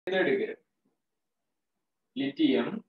இதை எடுக்கிறேன் lithium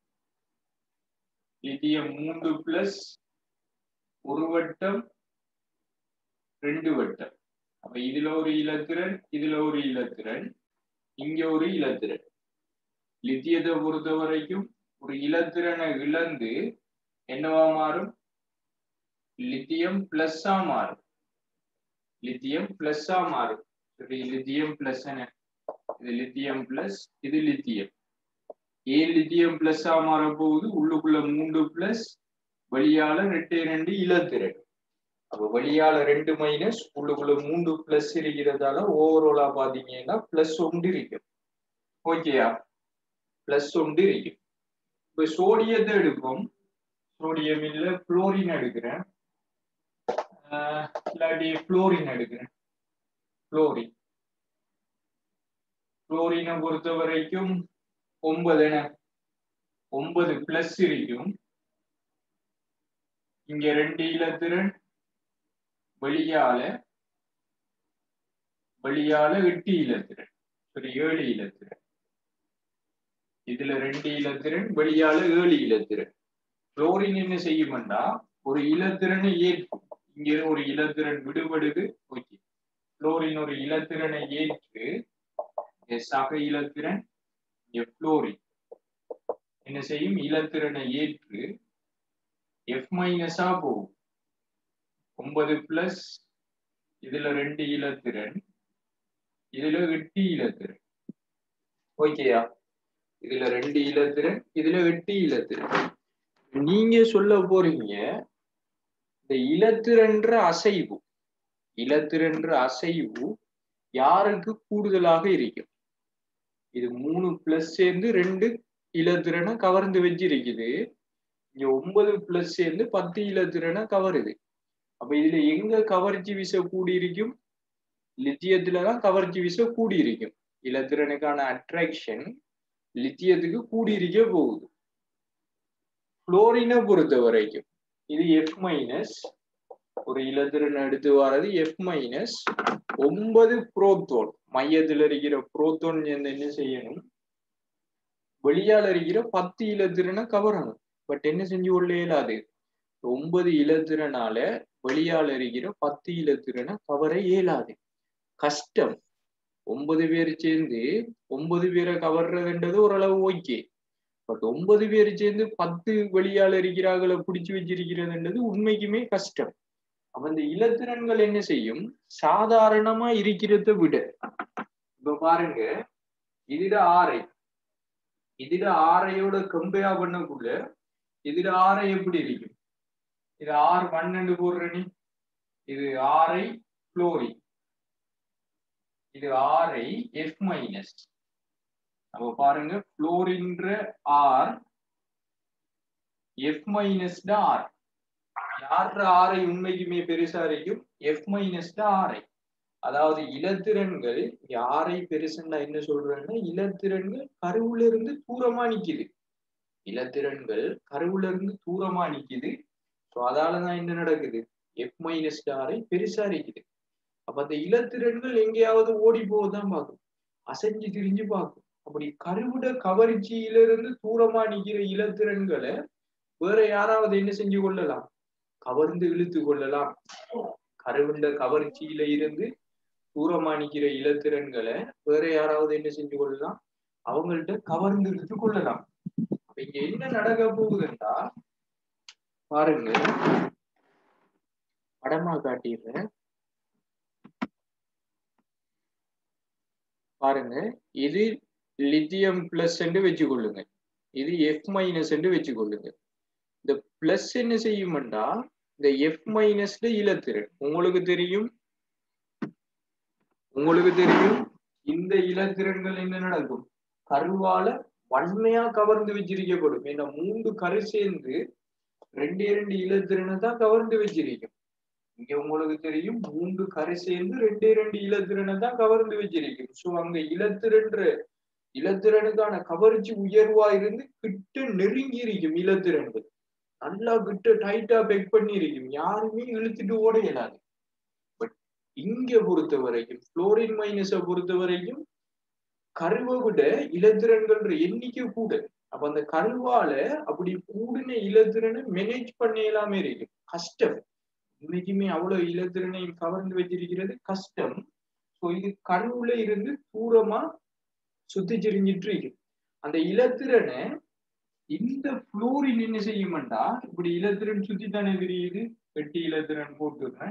lithium மூன்று பிளஸ் ஒரு வட்டம் ரெண்டு வட்டம் அப்ப இதுல ஒரு இலத்திரன் இதுல ஒரு இலத்திரன் இங்க ஒரு இலத்திரன் லித்தியத்தை பொறுத்த வரைக்கும் ஒரு இலத்திரனை இழந்து என்னவா மாறும் லித்தியம் பிளஸ்ஸா மாறும் லித்தியம் பிளஸ்ஸா மாறும் சரி லித்தியம் பிளஸ் இது லித்தியம் பிளஸ் இது லித்தியம் ஏன் லித்தியம் பிளஸ்ஸா மாற போகுது உள்ளுக்குள்ள மூன்று பிளஸ் வெளியால ரெட்டே ரெண்டு இலத்திரன் அப்ப வெளியால ரெண்டு மைனஸ் உள்ளுக்குள்ள மூன்று பிளஸ் இருக்கிறதால ஓவராலா பாத்தீங்கன்னா பிளஸ் ஒன்று இருக்கும் ஓகேயா பிளஸ் ஒன்று இருக்கும் இப்ப சோடியத்தை எடுப்போம் சோடியம் இல்ல குளோரின் எடுக்கிறேன் இல்லாட்டி குளோரின் எடுக்கிறேன் குளோரின் குளோரினை பொறுத்த வரைக்கும் ஒன்பது என ஒன்பது பிளஸ் இருக்கும் இங்க ரெண்டு இலத்திரன் வெளியால வெளியால எட்டு இலத்திரன் சரி ஏழு இலத்திரன் இதுல ரெண்டு இலத்திரன் வெளியால ஏழு இலத்திரன் குளோரின் என்ன செய்யும்டா ஒரு இலத்திரனை ஏற்கும் இங்க ஒரு இலத்திரன் விடுபடுது ஓகே குளோரின் ஒரு இலத்திரனை ஏற்று சக இலத்திரன் இங்க குளோரின் என்ன செய்யும் இலத்திரனை ஏற்று எஃப் மைனஸா போகும் ஒன்பது பிளஸ் இதுல ரெண்டு இலத்திரன் இதுல எட்டு இலத்திரன் ஓகேயா இதுல ரெண்டு இலத்திரன் இதுல எட்டு இலத்திரன் நீங்க சொல்ல போறீங்க இந்த இலத்திரன்ற அசைவு இலத்திரன்ற அசைவு யாருக்கு கூடுதலாக இருக்கும் இது மூணு பிளஸ் சேர்ந்து ரெண்டு இலத்திரனை கவர்ந்து வச்சிருக்குது இங்க ஒன்பது பிளஸ் சேர்ந்து பத்து இலத்திரனை கவருது அப்ப இதுல எங்க கவர்ச்சி விசை கூடி இருக்கும் லித்தியத்துலதான் கவர்ச்சி விசை கூடி இருக்கும் இலத்திரனுக்கான அட்ராக்ஷன் லித்தியத்துக்கு கூடி இருக்க போகுது குளோரினை பொறுத்த வரைக்கும் இது எஃப் மைனஸ் ஒரு இலத்திரன் எடுத்து வர்றது எஃப் மைனஸ் ஒன்பது புரோத்தோன் மையத்தில் இருக்கிற புரோத்தோன் என்ன செய்யணும் வெளியால இருக்கிற பத்து இலத்திரனை கவரணும் பட் என்ன செஞ்சு கொள்ள இயலாது ஒன்பது இலத்திரனால வெளியால இருக்கிற பத்து இலத்திரனை கவர இயலாது கஷ்டம் ஒன்பது பேர் சேர்ந்து ஒன்பது பேரை கவர்றதுன்றது ஓரளவு ஓகே பட் ஒன்பது பேர் சேர்ந்து பத்து வெளியால இருக்கிறார்களை பிடிச்சு வச்சிருக்கிறதுன்றது உண்மைக்குமே கஷ்டம் அப்ப இந்த இலத்திரன்கள் என்ன செய்யும் சாதாரணமா இருக்கிறத விட இப்ப பாருங்க இதுல ஆரை இதுல ஆரையோட கம்பேர் பண்ணக்குள்ள இதுல ஆரை எப்படி இருக்கும் இது ஆர் பன்னெண்டு போடுறனி இது ஆரை குளோரி இது ஆரை எஃப் மைனஸ் அப்ப பாருங்க குளோரின்ற ஆர் எஃப் மைனஸ் ஆர் யார் ஆரை உண்மைக்குமே பெருசா இருக்கும் எஃப் மைனஸ் ஆரை அதாவது இலத்திரன்கள் யாரை பெருசுன்னா என்ன சொல்றேன்னா இலத்திரன்கள் கருவுல இருந்து தூரமா நிக்குது இலத்திரன்கள் கருவுல இருந்து தூரமா நிக்குது ஸோ அதாலதான் என்ன நடக்குது எஃப் மைனஸ் ஆரை பெருசா இருக்குது அப்ப அந்த இலத்திரன்கள் எங்கேயாவது ஓடி போகுதான் பார்க்கும் அசைஞ்சு திரிஞ்சு பார்க்கும் அப்படி கருவுட கவர்ச்சியிலிருந்து தூரமா நிக்கிற இலத்திரன்களை வேற யாராவது என்ன செஞ்சு கொள்ளலாம் கவர்ந்து இழுத்து கொள்ளலாம் கருவுண்ட கவர்ச்சியில இருந்து தூரமா நிக்கிற இலத்திரன்களை வேற யாராவது என்ன செஞ்சு கொள்ளலாம் அவங்கள்ட்ட கவர்ந்து இழுத்து கொள்ளலாம் அப்ப இங்க என்ன நடக்க போகுதுன்னா பாருங்க படமா காட்டிடுறேன் பாருங்க இது லித்தியம் பிளஸ் என்று வச்சுக்கொள்ளுங்க இது எஃப் மைனஸ் என்று வச்சுக்கொள்ளுங்க இந்த பிளஸ் என்ன செய்யும்டா இந்த எஃப் மைனஸ்ல இலத்திரன் உங்களுக்கு தெரியும் உங்களுக்கு தெரியும் இந்த இலத்திரன்கள் என்ன நடக்கும் கருவால வன்மையா கவர்ந்து வச்சிருக்கப்படும் ஏன்னா மூன்று கரு சேர்ந்து ரெண்டு இரண்டு இலத்திரனை தான் கவர்ந்து வச்சிருக்கும் இங்க உங்களுக்கு தெரியும் மூன்று கரை சேர்ந்து ரெண்டு ரெண்டு இலத்திரனை தான் கவர்ந்து வச்சிருக்கும் சோ அங்க இலத்திரன்ற இலத்திரனுக்கான கவர்ச்சி உயர்வா இருந்து கிட்ட நெருங்கி இருக்கும் இலத்திரன்கள் நல்லா கிட்ட டைட்டா பெக் பண்ணி இருக்கும் யாருமே இழுத்துட்டு ஓட இயலாது பட் இங்க பொறுத்த வரைக்கும் புளோரின் மைனஸை பொறுத்த வரைக்கும் கருவை விட இலத்திரன்கள்ன்ற எண்ணிக்கை கூட அப்ப அந்த கருவால அப்படி கூடின இலத்திரனை மேனேஜ் பண்ண எல்லாமே இருக்கு கஷ்டம் இன்னைக்குமே அவ்வளவு இலத்திரனையும் கவர்ந்து வச்சிருக்கிறது கஷ்டம் ஸோ இது கருவுல இருந்து தூரமா சுத்தி திரிஞ்சிட்டு இருக்கு அந்த இலத்திரனை இந்த புளோரின் என்ன செய்யும்டா இப்படி இலத்திரன் சுத்தி தானே விரியுது வெட்டி இலத்திரன் போட்டுடுறேன்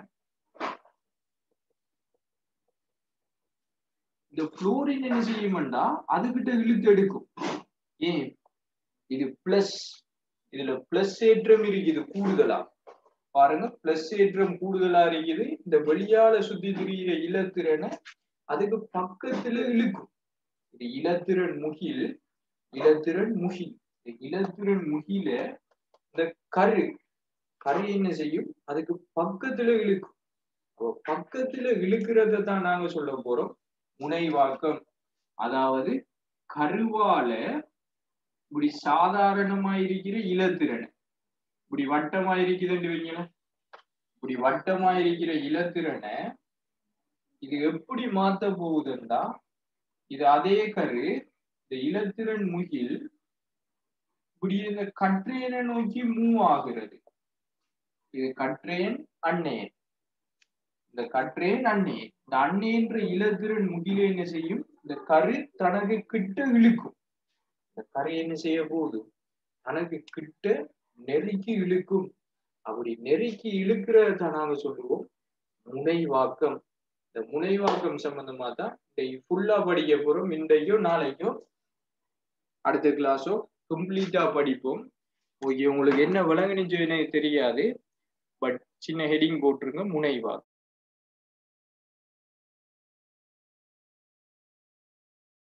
இந்த புளோரின் என்ன செய்யும்டா அதுகிட்ட இழுத்து எடுக்கும் ஏன் இது பிளஸ் இதுல பிளஸ் ஏற்றம் இருக்குது கூடுதலா பாருங்க பிளஸ் ஏற்றம் கூடுதலா இருக்குது இந்த வெளியால சுத்தி திரிகிற இலத்திரனை அதுக்கு பக்கத்துல இழுக்கும் இது இலத்திரன் முகில் இலத்திரன் முகில் இந்த இலத்திரன் முகில இந்த கரு கரு என்ன செய்யும் அதுக்கு பக்கத்துல இழுக்கும் அப்ப பக்கத்துல இழுக்கிறத தான் நாங்க சொல்ல போறோம் முனைவாக்கம் அதாவது கருவால இப்படி சாதாரணமா இருக்கிற இலத்திறன் இப்படி வட்டமா இருக்குதுன்னு வைங்களேன் இப்படி வட்டமா இருக்கிற இலத்திறனை இது எப்படி மாத்த போகுதுன்னா இது அதே கரு இந்த இலத்திரன் முகில் இப்படி இந்த கற்றேனை நோக்கி மூவ் ஆகிறது இது கற்றேன் அண்ணேன் இந்த கற்றேன் அண்ணேன் இந்த அண்ணேன்ற இலத்திரன் முகில என்ன செய்யும் இந்த கரு தனக்கு கிட்ட இழுக்கும் இந்த கரை என்ன செய்ய போகுது தனக்கு கிட்ட நெருக்கி இழுக்கும் அப்படி நெருக்கி இழுக்கிறத நாங்க சொல்லுவோம் முனைவாக்கம் இந்த முனைவாக்கம் சம்பந்தமா தான் இந்த ஃபுல்லா படிக்க போறோம் இன்றைக்கோ நாளைக்கோ அடுத்த கிளாஸோ கம்ப்ளீட்டா படிப்போம் ஓகே உங்களுக்கு என்ன விளங்குனுச்சு எனக்கு தெரியாது பட் சின்ன ஹெடிங் போட்டிருங்க முனைவாக்கம்